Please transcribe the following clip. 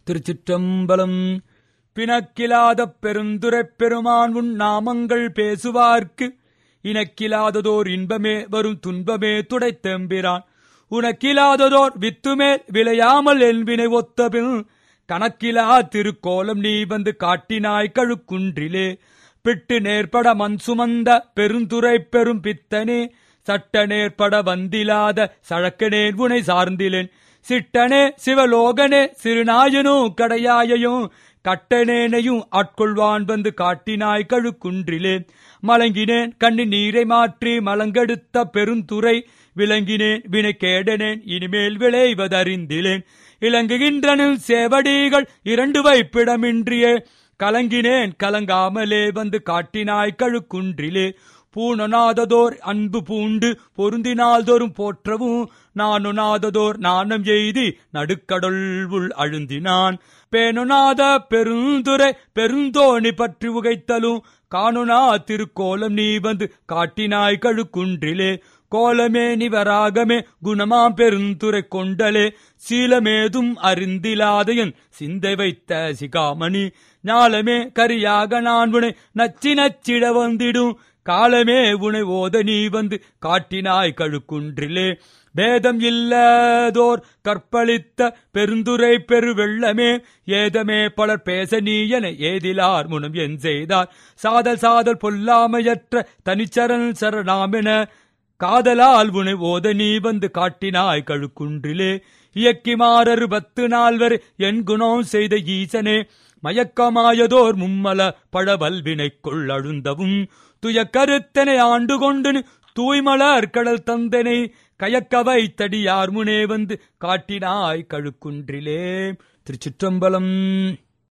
திருச்சிற்றம்பலம் பிணக்கிலாத பெருந்துரைப் பெருமான் உன் நாமங்கள் பேசுவார்க்கு இனக்கிலாததோர் இன்பமே வரும் துன்பமே துடைத்தெம்பிரான் உனக்கிலாததோர் வித்துமேல் விளையாமல் என்பினை ஒத்தபின் கணக்கிலா திருக்கோலம் நீ வந்து காட்டினாய் கழுக்குன்றிலே பிட்டு நேர்பட மண் சுமந்த பெருந்துரை பெரும் பித்தனே சட்ட நேர்பட வந்திலாத சழக்கனேன் உனை சார்ந்திலேன் சிட்டனே சிவலோகனே சிறுநாயனும் கடையாயையும் கட்டனேனையும் ஆட்கொள்வான் வந்து காட்டினாய் கழுக்குன்றிலே மலங்கினேன் கண்ணி நீரை மாற்றி மலங்கெடுத்த பெருந்துரை விளங்கினேன் வினை கேடனேன் இனிமேல் விளைவதறிந்திலேன் இலங்குகின்றனில் சேவடிகள் இரண்டு வைப்பிடமின்றியே கலங்கினேன் கலங்காமலே வந்து காட்டினாய் கழுக்குன்றிலே பூணனாததோர் அன்பு பூண்டு பொருந்தினால்தோறும் போற்றவும் நானுனாததோர் நாணம் எய்தி நடுக்கடல் உள் அழுந்தினான் பேணுநாத பெருந்துரை பெருந்தோணி பற்றி உகைத்தலும் காணுனா திருக்கோலம் நீ வந்து காட்டினாய் கழுக்குன்றிலே கோலமே நிவராகமே குணமாம் பெருந்துரை கொண்டலே சீலமேதும் அறிந்திலாதையன் சிந்தை வைத்த சிகாமணி ஞாலமே கரியாக நான் உனை நச்சி நச்சிட வந்திடும் காலமே உனை ஓத நீ வந்து காட்டினாய் கழுக்குன்றிலே பேதம் இல்லதோர் கற்பழித்த பெருந்துரை பெரு வெள்ளமே ஏதமே பலர் பேச நீ என ஏதிலார் முனம் என் செய்தார் சாதல் சாதல் பொல்லாமையற்ற தனிச்சரண் சரணாமென காதலால் உனை ஓத நீ வந்து காட்டினாய் கழுக்குன்றிலே இயக்கிமாறரு பத்து நால்வர் என் குணம் செய்த ஈசனே மயக்கமாயதோர் மும்மல பழவல்வினைக்குள் அழுந்தவும் துய கருத்தனை ஆண்டு கொண்டு தூய்மலர் கடல் தந்தனை கயக்க வைத்தடி யார் முனே வந்து காட்டினாய் கழுக்குன்றிலே திருச்சிற்றம்பலம்